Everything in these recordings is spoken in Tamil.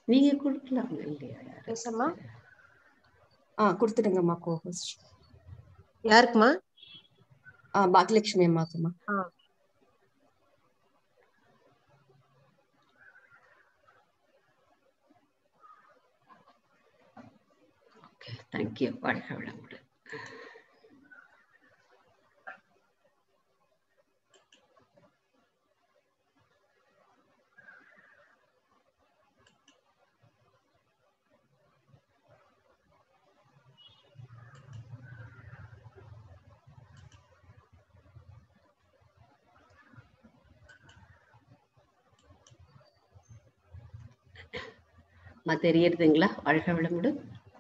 நீங்க கொடுக்கலாம் இல்லையா யாரு பேசம்மா ஆ கொடுத்துடுங்கம்மா கோஹோஸ்ட் யாருக்குமா ஆ பாக்யலட்சுமி அம்மாக்குமா ஆ ஓகே தேங்க்யூ வாழ்க வளமுடன் அம்மா தெரியறதுங்களா வாழ்க வளமுடன்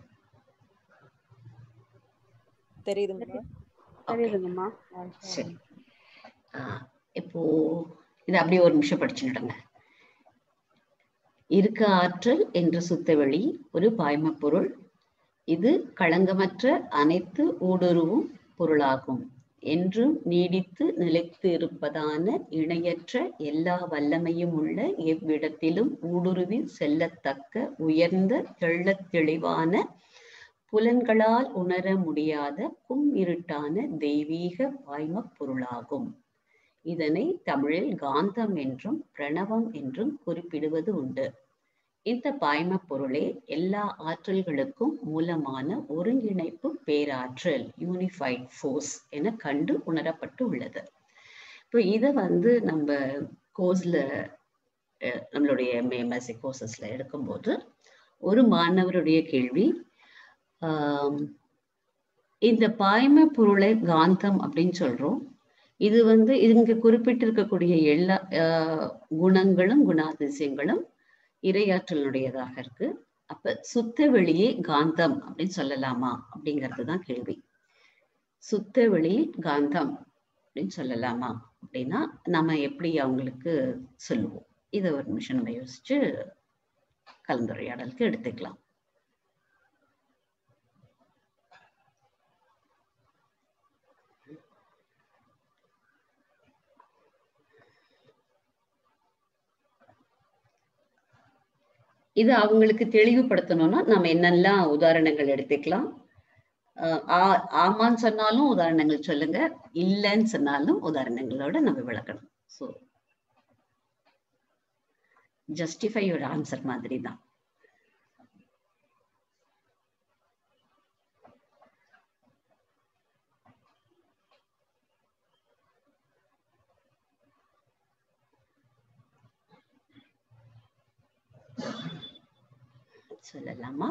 தெரியுதுங்களா தெரியுதுங்கம்மா சரி ஆ, இப்போ இது அப்படியே ஒரு நிமிஷம் படிச்சுடுங்க இருக்க ஆற்றல் என்ற சுத்தவெளி ஒரு பாய்மப் பொருள் இது களங்கமற்ற அனைத்து ஊடுருவும் பொருளாகும் என்றும் நீடித்து நிலைத்து இருப்பதான இணையற்ற எல்லா வல்லமையும் உள்ள எவ்விடத்திலும் ஊடுருவி செல்லத்தக்க உயர்ந்த தெள்ளத் தெளிவான புலன்களால் உணர முடியாத கும் இருட்டான தெய்வீக பாய்மப் பொருளாகும் இதனை தமிழில் காந்தம் என்றும் பிரணவம் என்றும் குறிப்பிடுவது உண்டு இந்த பாய்மப் பொருளே எல்லா ஆற்றல்களுக்கும் மூலமான ஒருங்கிணைப்பு பேராற்றல் யூனிஃபைட் ஃபோர்ஸ் என கண்டு உணரப்பட்டு உள்ளது இப்போ இதை வந்து நம்ம கோர்ஸ்ல நம்மளுடைய எம்எஸ்சி கோர்சஸ்ல எடுக்கும்போது ஒரு மாணவருடைய கேள்வி ஆம், இந்த பாய்ம பொருளை காந்தம் அப்படின்னு சொல்றோம் இது வந்து இங்க குறிப்பிட்டிருக்கக்கூடிய எல்லா ஆஹ், குணங்களும் குணாதிசயங்களும் இரையாற்றலுடையதாக இருக்கு அப்ப சுத்த வெளியே காந்தம் அப்படின்னு சொல்லலாமா அப்படிங்கிறது தான் கேள்வி சுத்த வெளி காந்தம் அப்படின்னு சொல்லலாமா அப்படின்னா நம்ம எப்படி அவங்களுக்கு சொல்லுவோம் இதை ஒரு நிமிஷம் நம்ம யோசிச்சு கலந்துரையாடலுக்கு எடுத்துக்கலாம் இது அவங்களுக்கு தெளிவுபடுத்தணும்னா நம்ம என்னெல்லாம் உதாரணங்கள் எடுத்துக்கலாம் அஹ் ஆ- ஆமான்னு சொன்னாலும் உதாரணங்கள் சொல்லுங்க இல்லைன்னு சொன்னாலும் உதாரணங்களோட நம்ம விளக்கணும் ஸோ ஜஸ்டிஃபை யுவர் ஆன்சர் மாதிரி தான் சொல்லலாமா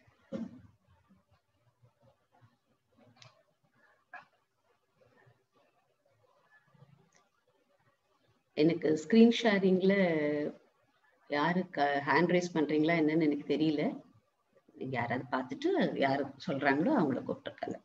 எனக்கு ஸ்க்ரீன் ஷேரிங்ல யாரு ஹேண்ட் ரைஸ் பண்றீங்களா என்னன்னு எனக்கு தெரியல நீங்க யாராவது பார்த்துட்டு யாரு சொல்றாங்களோ அவங்கள கூப்பிட்டுருக்காங்க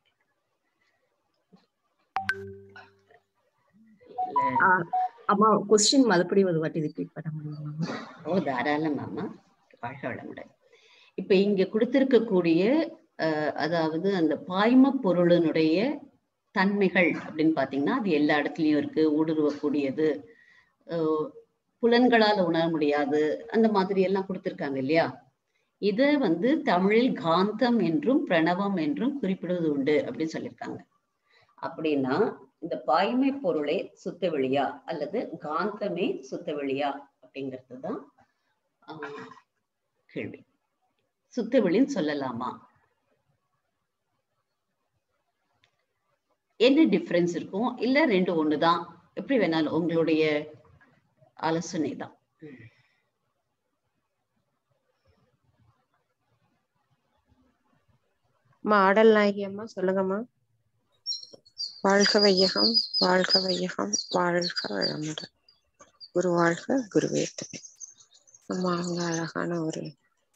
ஆ, அம்மா கொஸ்டின் மறுபடி ஒரு வாட்டி ரிப்பீட் பண்ண முடியுமா ஓ தாராளமாமா வாழ்க வளமுடன் இப்ப இங்க கொடுத்திருக்கக்கூடிய அஹ், அதாவது அந்த பாய்ம பொருளினுடைய தன்மைகள் அப்படின்னு பாத்தீங்கன்னா அது எல்லா இடத்துலயும் இருக்கு ஊடுருவக்கூடியது அஹ், புலன்களால உணர முடியாது அந்த மாதிரி எல்லாம் கொடுத்திருக்காங்க இல்லையா இத வந்து தமிழில் காந்தம் என்றும் பிரணவம் என்றும் குறிப்பிடுவது உண்டு அப்படின்னு சொல்லியிருக்காங்க அப்படின்னா இந்த பாய்மை பொருளே சுத்த வெளியா அல்லது காந்தமே சுத்த வெளியா அப்படிங்கிறது தான் ஆஹ், கேள்வி சுத்த வெளின்னு சொல்லலாமா என்ன டிஃபரன்ஸ் இருக்கும் இல்ல ரெண்டு ஒண்ணுதான் எப்படி வேணாலும் உங்களுடைய ஆலோசனை தான் அம்மா ஆடல் நாயகி அம்மா சொல்லுங்கம்மா வாழ்க வையகம் வாழ்க வையகம் வாழ்க வளமுடன் குரு வாழ்க குருவே துணை அம்மா அவங்க அழகான ஒரு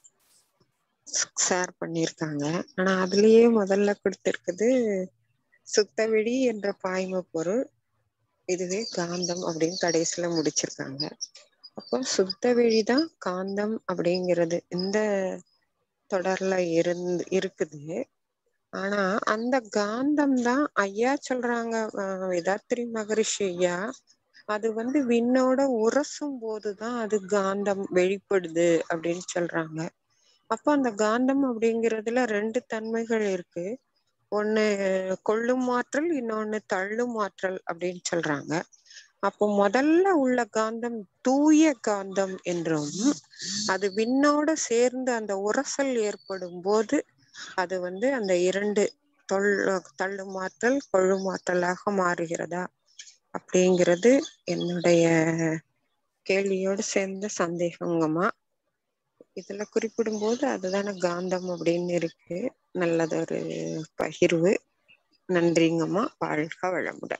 ஷேர் பண்ணியிருக்காங்க ஆனா அதுலயே முதல்ல கொடுத்திருக்குது சுத்தவெளி என்ற பாய்ம பொருள் இதுவே காந்தம் அப்படின்னு கடைசியில முடிச்சிருக்காங்க அப்போ சுத்தவெளி தான் காந்தம் அப்படிங்கிறது இந்த தொடர்ல இருந்து இருக்குது ஆனா அந்த காந்தம் தான் ஐயா சொல்றாங்க அஹ் வேதாத்திரி மகரிஷி ஐயா அது வந்து விண்ணோட உரசும் போதுதான் அது காந்தம் வெளிப்படுது அப்படின்னு சொல்றாங்க அப்ப அந்த காந்தம் அப்படிங்கிறதுல ரெண்டு தன்மைகள் இருக்கு ஒண்ணு கொள்ளும் ஆற்றல் இன்னொன்னு தள்ளும் ஆற்றல் அப்படின்னு சொல்றாங்க அப்போ முதல்ல உள்ள காந்தம் தூய காந்தம் என்றும் அது விண்ணோட சேர்ந்து அந்த உரசல் ஏற்படும் போது அது வந்து அந்த இரண்டு தொல் தள்ளுமாற்றல் கொள்ளுமாற்றலாக மாறுகிறதா அப்படிங்கிறது என்னுடைய கேள்வியோடு சேர்ந்த சந்தேகங்கம்மா இதுல குறிப்பிடும்போது அதுதானே காந்தம் அப்படின்னு இருக்கு நல்லதொரு பகிர்வு நன்றிங்கம்மா வாழ்க வளமுடன்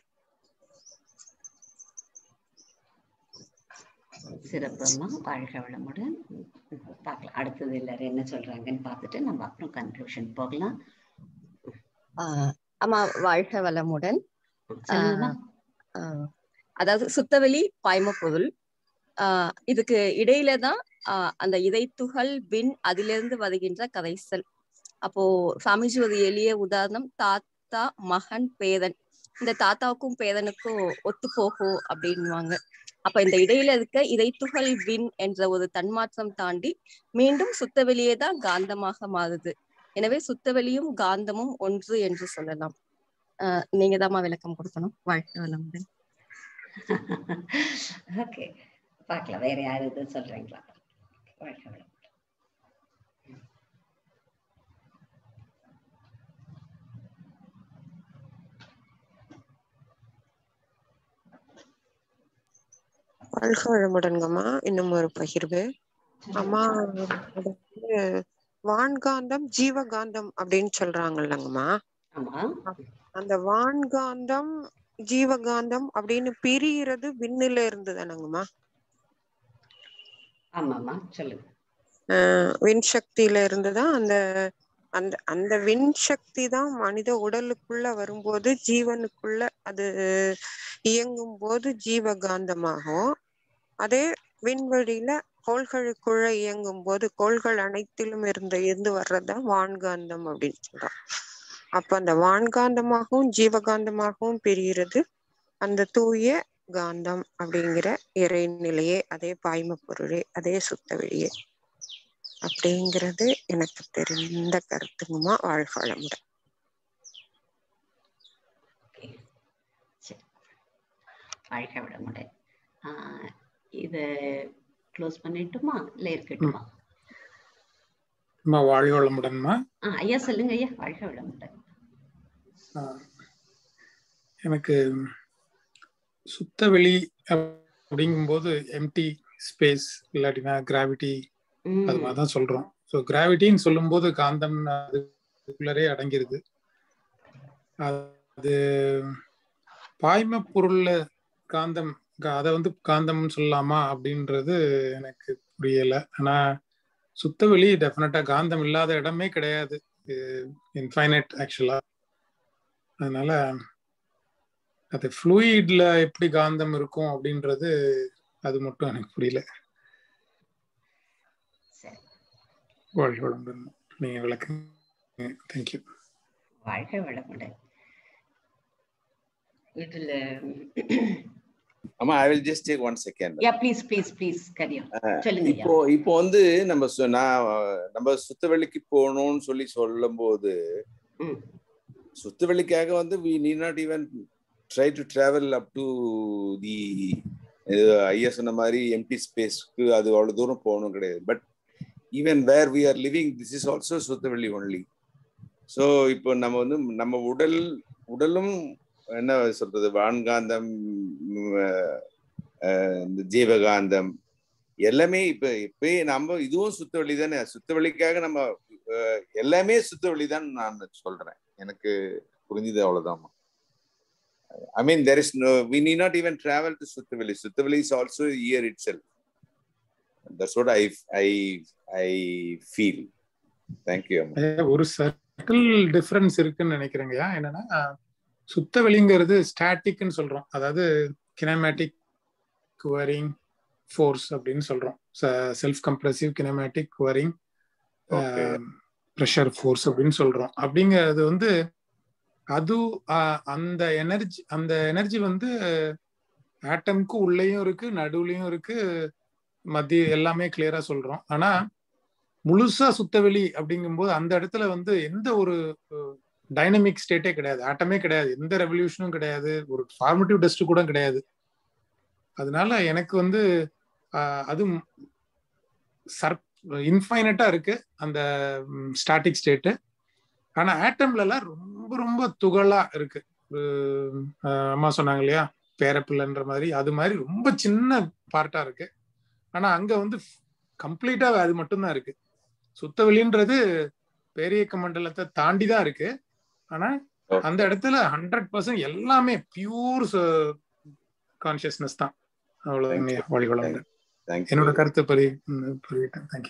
சிறப்பம்மா வாழ்க வளமுடன் பார்க்கலாம் அடுத்தது எல்லாரும் என்ன சொல்றாங்கன்னு பார்த்துட்டு நம்ம அப்புறம் கன்க்ளூஷன் போகலாம் ஆஹ் அம்மா வாழ்க வளமுடன் சொல்லுங்கம்மா ஆஹ் அதாவது சுத்தவெளி பாய்மப்பொருள் ஆஹ் இதுக்கு இடையில தான் ஆஹ் அந்த இதைத்துகள் விண் அதிலிருந்து வருகின்ற கரைசல் அப்போ சாமிஜி ஒரு எளிய உதாரணம் தாத்தா மகன் பேதன் இந்த தாத்தாவுக்கும் பேதனுக்கும் ஒத்து போகும் அப்படின்வாங்க அப்ப இந்த இடையில இருக்க இதைத்துகள் விண் என்ற ஒரு தன்மாற்றம் தாண்டி மீண்டும் சுத்தவெளியே தான் காந்தமாக மாறுது எனவே சுத்தவெளியும் காந்தமும் ஒன்று என்று சொல்லலாம் ஆஹ் நீங்க தாம்மா விளக்கம் கொடுக்கணும் வாழ்க்கை வளமுடன் ஓகே பார்க்கலாம் வேற யாரு எதுவும் சொல்றீங்களா வாழ்க வளமுடன் வாழ்க வளமுடன்கம்மா இன்னும் ஒரு பகிர்வு அம்மா அது வந்து வான்காந்தம் ஜீவகாந்தம் அப்படின்னு சொல்றாங்கல்லங்கம்மா ஆமா அந்த வான்காந்தம் ஜீவகாந்தம் அப்படின்னு பிரிகிறது விண்ணில இருந்து தானங்கம்மா ஆமாம்மா சொல்லுங்க ஆஹ் விண் சக்தியில இருந்துதான் அந்த அந்த அந்த விண் சக்தி தான் மனித உடலுக்குள்ள வரும்போது ஜீவனுக்குள்ள அது இயங்கும் போது ஜீவகாந்தமாகும் அதே விண்வெளியில கோள்களுக்குள்ள இயங்கும் போது கோள்கள் அனைத்திலும் இருந்த இருந்து வர்றதுதான் வான்காந்தம் அப்படின்னு சொல்றோம் அப்ப அந்த வான்காந்தமாகவும் ஜீவகாந்தமாகவும் பிரிகிறது அந்த தூய காந்தம் அப்படிங்கிற இறைநிலையே அதே பாய்ம பொருளே அதே சுத்த வெளியே அப்படிங்கிறது எனக்கு தெரிந்த கருத்துங்கம்மா வாழ்க வளமுடன் ஓகே சரி வாழ்க வளமுடன் ஆஹ் இத க்ளோஸ் பண்ணிட்டுமா இல்ல இருக்கட்டுமா அம்மா வாழ்க வளமுடன்மா ஆ ஐயா சொல்லுங்க ஐயா வாழ்க வளமுடன் ஆஹ் எனக்கு சுத்த வெளி அப்படிங்கும்போது எம்டி ஸ்பேஸ் இல்லாட்டினா கிராவிட்டி அது ம், மாதிரி தான் சொல்றோம் ஸோ கிராவிட்டின்னு சொல்லும்போது காந்தம் அதுக்குள்ளரே அடங்கிருது அது பாய்ம பொருள்ல காந்தம் அதை வந்து காந்தம்னு சொல்லலாமா அப்படின்றது எனக்கு புரியல ஆனா சுத்தவெளி டெஃபினட்டா காந்தம் இல்லாத இடமே கிடையாது இன்ஃபைனைட் ஆக்சுவலா அதனால அது ஃப்ளூயிட்ல எப்படி காந்தம் இருக்கும் அப்படின்றது அது மட்டும் எனக்கு புரியல சரி வாழ்க வளமுடன் நீங்க விளக்குங்க தேங்க்யூ வாழ்க வளமுடன் இதுல ஆமா I will just take one second yeah please please please கரியம் சொல்லுங்க ஐயா இப்போ இப்போ வந்து நம்ம சொ- நான் நம்ம சுத்தவெளிக்கு போகணும்னு சொல்லி சொல்லும் போது ம். சுத்தவெளிக்காக வந்து we need not even try to travel up to the ஐயா சொன்ன மாதிரி எம்டி ஸ்பேஸ்க்கு அது அவ்வளவு தூரம் போகணும் கிடையாது but even where we are living this is also சுத்தவெளி ஒன்லி ஸோ இப்போ நம்ம வந்து நம்ம உடல் உடலும் என்ன சொல்றது வான்காந்தம் ம், அஹ், இந்த ஜீவகாந்தம் எல்லாமே இப்ப இப்ப நம்ம இதுவும் சுத்த வழி தானே சுத்த வழிக்காக நம்ம அஹ், எல்லாமே சுத்த வழி தான் நான் சொல்றேன் எனக்கு புரிஞ்சுது அவ்வளவுதான் I mean there is no we need not even travel to சுத்தவெளி சுத்தவெளி is also here itself that's what I I I feel thank you அம்மா ஐயா, ஒரு சர்க்கிள் டிஃபரன்ஸ் இருக்குன்னு நினைக்கிறேங்கய்யா என்னன்னா சுத்த வெளிங்கிறது ஸ்டாட்டிக்னு சொல்றோம் அதாவது கினமேட்டிக் குவரிங் ஃபோர்ஸ் அப்படின்னு சொல்றோம் self compressive kinematic curing Okay. Pressure force அப்படின்னு சொல்றோம் அப்படிங்கிறது வந்து அது ஆஹ், அந்த எனர்ஜி அந்த எனர்ஜி வந்து ஆட்டம்க்கு உள்ளேயும் இருக்கு நடுவுலயும் இருக்கு மத்திய எல்லாமே கிளியரா சொல்றோம் ஆனா முழுசா சுத்தவெளி அப்படிங்கும்போது அந்த இடத்துல வந்து எந்த ஒரு டைனமிக் ஸ்டேட்டே கிடையாது ஆட்டமே கிடையாது எந்த ரெவல்யூஷனும் கிடையாது ஒரு ஃபார்மேட்டிவ் டெஸ்ட் கூட கிடையாது அதனால எனக்கு வந்து ஆஹ், அது சர் இன்ஃபைனட்டா இருக்கு அந்த ஸ்டாட்டிக் ஸ்டேட்டு ஆனா ஆட்டம்ல எல்லாம் ரொம்ப ரொம்ப துகளா இருக்கு ஒரு ஆஹ், அம்மா சொன்னாங்க இல்லையா பேரப்பிள்ளைன்ற மாதிரி அது மாதிரி ரொம்ப சின்ன பார்ட்டா இருக்கு ஆனா அங்க வந்து கம்ப்ளீட்டா அது மட்டும்தான் இருக்கு சுத்தவெளின்றது பேரியக்க மண்டலத்தை தாண்டி தான் இருக்கு ஆனா அந்த இடத்துல ஹண்ட்ரட் பர்சன்ட் எல்லாமே பியூர் கான்சியஸ்னஸ் தான் அவ்வளவுதான் வழிபடம் தேங்க்யூ என்னோட கருத்து பரி புரியிட்டேன் தேங்க்யூ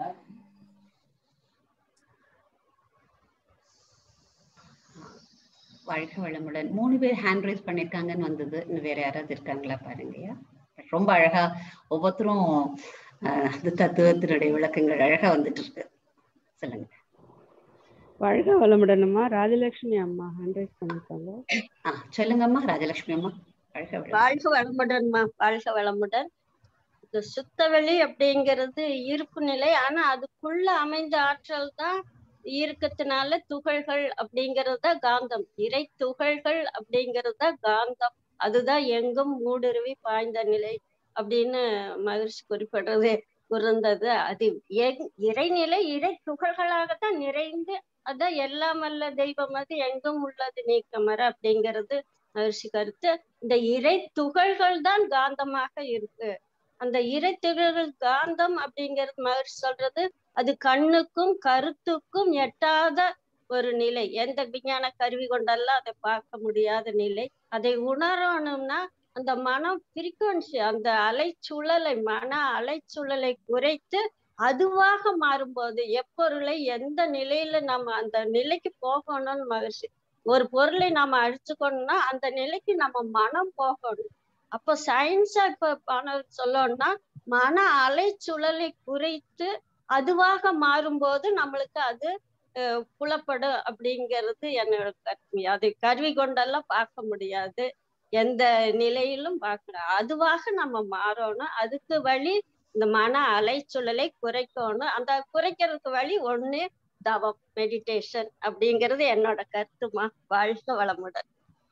வாழ்க வளமுடன் மூணு பேர் ஹேண்ட் ரைஸ் பண்ணிருக்காங்கன்னு வந்தது இன்னும் வேற யாராவது இருக்காங்களா பாருங்கய்யா ரொம்ப அழகா ஒவ்வொருத்தரும் ஆஹ், அந்த தத்துவத்தினுடைய விளக்கங்கள் அழகா வந்துட்டு இருக்கு சொல்லுங்க வாழ்க வளமுடனம்மா ராஜலட்சுமி அம்மா ஹேண்ட் ரைஸ் பண்ணிருக்காங்க ஆ சொல்லுங்கம்மா ராஜலட்சுமி அம்மா வாழ்க வளமுடன் வாழ்க வளமுடன்மா வாழ்க வளமுடன் இந்த சுத்தவெளி அப்படிங்கிறது இருப்பு நிலை ஆனா அதுக்குள்ள அமைந்த ஆற்றல் தான் ஈர்க்கத்தினால துகள்கள் அப்படிங்கிறது தான் காந்தம் இறை துகள்கள் அப்படிங்கிறது தான் காந்தம் அதுதான் எங்கும் ஊடுருவி பாய்ந்த நிலை அப்படின்னு மகிழ்ச்சி குறிப்பிடுறது இருந்தது அது எங்- இறைநிலை இறை துகள்களாகத்தான் நிறைந்து அதான் எல்லாம் வல்ல தெய்வம் அது எங்கும் உள்ளது நீக்கமர அப்படிங்கிறது மகிழ்ச்சி கருத்து இந்த இறை துகள்கள் தான் காந்தமாக இருக்கு அந்த இறை துகள்கள் காந்தம் அப்படிங்கிறது மகிழ்ச்சி சொல்றது அது கண்ணுக்கும் கருத்துக்கும் எட்டாத ஒரு நிலை எந்த விஞ்ஞான கருவி கொண்டெல்லாம் அதை பார்க்க முடியாத நிலை அதை உணரணும்னா அந்த மனம் ஃப்ரீக்குவன்சி அந்த அலைச்சுழலை மன அலைச்சுழலை குறைத்து அதுவாக மாறும்போது எப்பொருளை எந்த நிலையில நம்ம அந்த நிலைக்கு போகணும்னு மகிழ்ச்சி ஒரு பொருளை நாம அழிச்சுக்கணும்னா அந்த நிலைக்கு நம்ம மனம் போகணும் அப்போ சயின்ஸா இப்ப மாணவர் சொல்லணும்னா மன அலைச்சுழலை குறைத்து அதுவாக மாறும்போது நம்மளுக்கு அது அஹ், புலப்படும் அப்படிங்கிறது என்னோட கருத்து அதை கருவி கொண்டெல்லாம் பார்க்க முடியாது எந்த நிலையிலும் பார்க்கலாம் அதுவாக நம்ம மாறணும் அதுக்கு வழி இந்த மன அலைச்சுழலை குறைக்கணும் அந்த குறைக்கிறதுக்கு வழி ஒண்ணு தவம் மெடிடேஷன் அப்படிங்கிறது என்னோட கருத்துமா வாழ்க வளமுடன்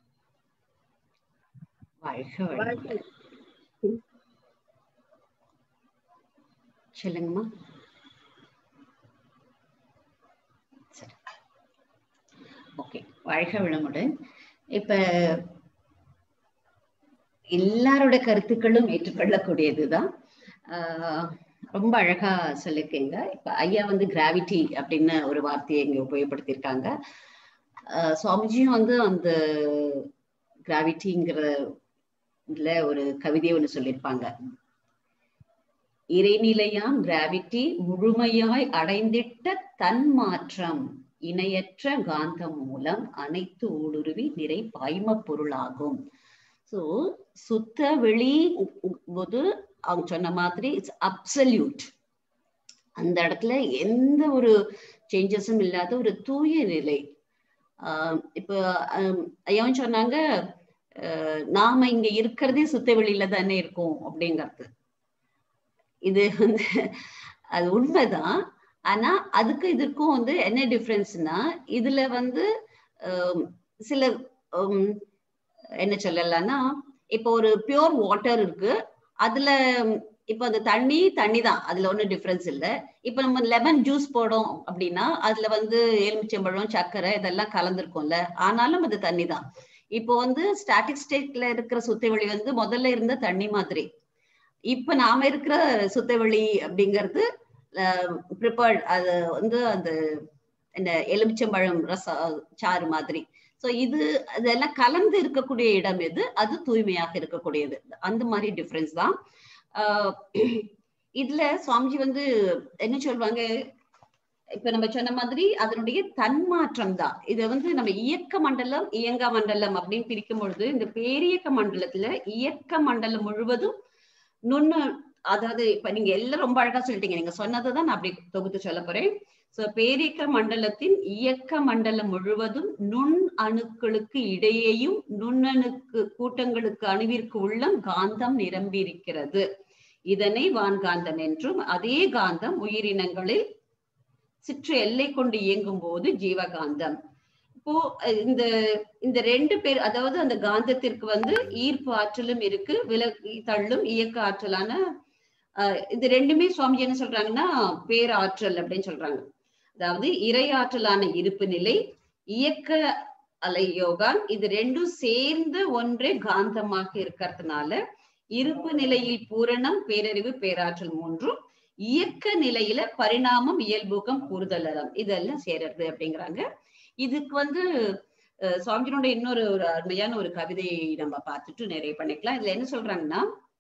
வாழ்க வளமுடன் சொல்லுங்கம்மா சரி ஓகே வாழ்க வளமுடன் இப்ப எல்லாரோட கருத்துக்களும் ஏற்றுக்கொள்ளக்கூடியதுதான் ஆஹ் ரொம்ப அழகா சொல்லியிருக்கீங்க இப்ப ஐயா வந்து கிராவிட்டி அப்படின்னு ஒரு வார்த்தையை இங்க உபயோகப்படுத்தியிருக்காங்க ஆஹ் சுவாமிஜியும் வந்து அந்த கிராவிட்டிங்கிற இதுல ஒரு கவிதையை ஒண்ணு சொல்லியிருப்பாங்க இறைநிலையாம் கிராவிட்டி முழுமையாய் அடைந்திட்ட தன்மாற்றம் இணையற்ற காந்தம் மூலம் அனைத்து ஊடுருவி நிறை பாய்ம பொருளாகும் சோ சுத்த வெளி போது அவங்க சொன்ன மாதிரி இட்ஸ் அப்சல்யூட் அந்த இடத்துல எந்த ஒரு சேஞ்சஸும் இல்லாத ஒரு தூய நிலை ஆஹ் இப்போ ஆஹ் ஐயாவும் சொன்னாங்க ஆஹ் நாம இங்க இருக்கிறதே சுத்த வெளியில தானே இருக்கோம் அப்படிங்கிறது இது வந்து அது உண்மைதான் ஆனா அதுக்கு இதுக்கும் வந்து என்ன டிஃபரன்ஸ்னா இதுல வந்து ஆஹ் சில ஹம், என்ன சொல்லலாம்னா இப்போ ஒரு பியோர் வாட்டர் இருக்கு அதுல இப்போ அந்த தண்ணி தண்ணி தான் அதுல ஒன்றும் டிஃபரன்ஸ் இல்லை இப்போ நம்ம லெமன் ஜூஸ் போடும் அப்படின்னா அதுல வந்து எலுமிச்சம்பழம் சர்க்கரை இதெல்லாம் கலந்துருக்கும்ல ஆனாலும் அது தண்ணி தான் இப்போ வந்து ஸ்டாட்டிக் ஸ்டேட்ல இருக்கிற சுத்தவெளி வந்து முதல்ல இருந்த தண்ணி மாதிரி இப்ப நாம இருக்கிற சுத்தவெளி அப்படிங்கிறது ப்ரிப்பேர்ட் அது வந்து அந்த என்ன எலுமிச்சம்பழம் ரச சாறு மாதிரி சோ இது அதெல்லாம் கலந்து இருக்கக்கூடிய இடம் எது அது தூய்மையாக இருக்கக்கூடியது அந்த மாதிரி டிஃபரன்ஸ் தான் ஆஹ் இதுல சுவாமிஜி வந்து என்ன சொல்லுவாங்க இப்ப நம்ம சொன்ன மாதிரி அதனுடைய தன்மாற்றம் தான் இதை வந்து நம்ம இயக்க மண்டலம் இயங்க மண்டலம் அப்படின்னு பிரிக்கும் பொழுது இந்த பேரியக்க மண்டலத்துல இயக்க மண்டலம் முழுவதும் நுண்ணு அதாவது இப்ப நீங்க எல்லாம் ரொம்ப அழகா சொல்லிட்டீங்க நீங்க சொன்னதுதான் நான் அப்படி தொகுத்து சொல்ல போறேன் சோ பேரிக்க மண்டலத்தின் இயக்க மண்டலம் முழுவதும் நுண் அணுக்களுக்கு இடையேயும் நுண்ணணுக்கு கூட்டங்களுக்கு அணுவிற்கு உள்ளம் காந்தம் நிரம்பி இருக்கிறது இதனை வான்காந்தம் என்றும் அதே காந்தம் உயிரினங்களில் சிற்று எல்லை கொண்டு இயங்கும் போது ஜீவகாந்தம் இப்போ அஹ், இந்த இந்த ரெண்டு பேர் அதாவது அந்த காந்தத்திற்கு வந்து ஈர்ப்பு ஆற்றலும் இருக்கு விலகி தள்ளும் இயக்க ஆற்றலான அஹ், இது ரெண்டுமே சுவாமிஜி என்ன சொல்றாங்கன்னா பேராற்றல் அப்படின்னு சொல்றாங்க அதாவது இறை ஆற்றலான இருப்பு நிலை இயக்க அலை யோகான் இது ரெண்டும் சேர்ந்து ஒன்றே காந்தமாக இருக்கிறதுனால இருப்பு நிலையில் பூரணம் பேரறிவு பேராற்றல் மூன்றும் இயக்க நிலையில பரிணாமம் இயல்பூக்கம் கூறுதலம் இதெல்லாம் சேருறது அப்படிங்கிறாங்க இதுக்கு வந்து அஹ், சுவாமிஜியோட இன்னொரு ஒரு அருமையான ஒரு கவிதையை நம்ம பார்த்துட்டு நிறைய பண்ணிக்கலாம் இதுல என்ன சொல்றாங்கன்னா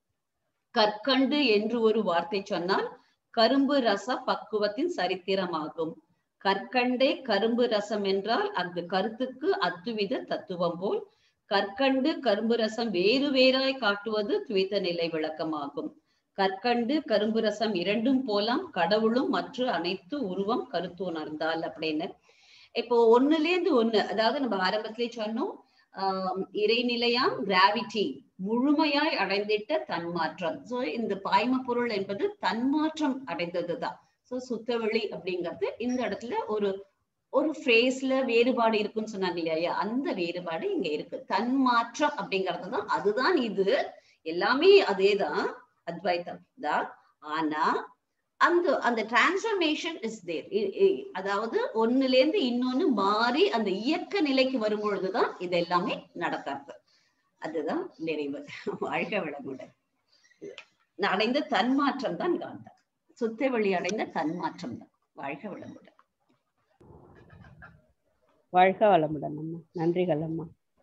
கற்கண்டு என்று ஒரு வார்த்தை சொன்னால் கரும்பு ரச பக்குவத்தின் சரித்திரமாகும் கற்கண்டே கரும்பு ரசம் என்றால் அந்த கருத்துக்கு அத்துவித தத்துவம் போல் கற்கண்டு கரும்பு ரசம் வேறு வேறாய் காட்டுவது துவித நிலை விளக்கமாகும் கற்கண்டு கரும்பு ரசம் இரண்டும் போலாம் கடவுளும் மற்ற அனைத்து உருவம் கருத்து உணர்ந்தால் அப்படின்னு இப்போ ஒண்ணுல இருந்து ஒண்ணு அதாவது நம்ம ஆரம்பத்திலே சொன்னோம் ஆஹ் இறைநிலையாம் கிராவிட்டி முழுமையாய் அடைந்திட்ட தன்மாற்றம் சோ இந்த பாய்ம பொருள் என்பது தன்மாற்றம் அடைந்ததுதான் சோ சுத்தவெளி அப்படிங்கிறது இந்த இடத்துல ஒரு ஒரு ஃப்ரேஸ்ல வேறுபாடு இருக்குன்னு சொன்னாங்க இல்லையா அந்த வேறுபாடு இங்க இருக்கு தன்மாற்றம் அப்படிங்கிறது தான் அதுதான் இது எல்லாமே அதேதான் அத்வைத்தம் தான் ஆனா அந்த அந்த டிரான்ஸ்ஃபர்மேஷன் இஸ் தேர் அதாவது ஒண்ணுல இருந்து இன்னொன்னு மாறி அந்த இயக்க நிலைக்கு வரும் பொழுதுதான் இது எல்லாமே நடக்கிறது அதுதான் நிறைவு வாழ்க வளமுடன் அடைந்த தன்மாற்றம் தான் காந்தம் சுத்த வழி அடைந்த தன்மாற்றம் தான் வாழ்க வளமுடன் வாழ்க வளமுடன் அம்மா நன்றிகள் அம்மா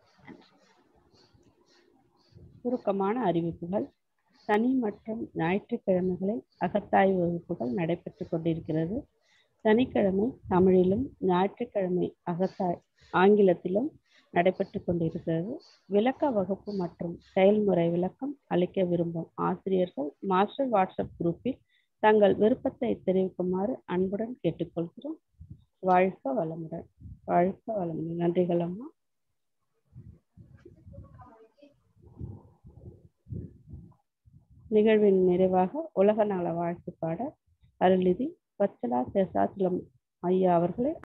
சுருக்கமான அறிவிப்புகள் சனி மற்றும் ஞாயிற்றுக்கிழமைகளில் அகத்தாய்வு வகுப்புகள் நடைபெற்றுக் கொண்டிருக்கிறது சனிக்கிழமை தமிழிலும் ஞாயிற்றுக்கிழமை அகத்தாய் ஆங்கிலத்திலும் நடைபெற்றுக் கொண்டிருக்கிறது விளக்க வகுப்பு மற்றும் செயல்முறை விளக்கம் அளிக்க விரும்பும் ஆசிரியர்கள் மாஸ்டர் வாட்ஸ்அப் குரூப்பில் தங்கள் விருப்பத்தை தெரிவிக்குமாறு அன்புடன் கேட்டுக்கொள்கிறோம் வாழ்க வளமுடன் வாழ்க வளமுடன் நன்றிகள் அம்மா நிகழ்வின் நிறைவாக உலக நல வாழ்த்து பாட அருள்நிதி பச்சலா சேசாச்சலம் ஐயா அவர்களை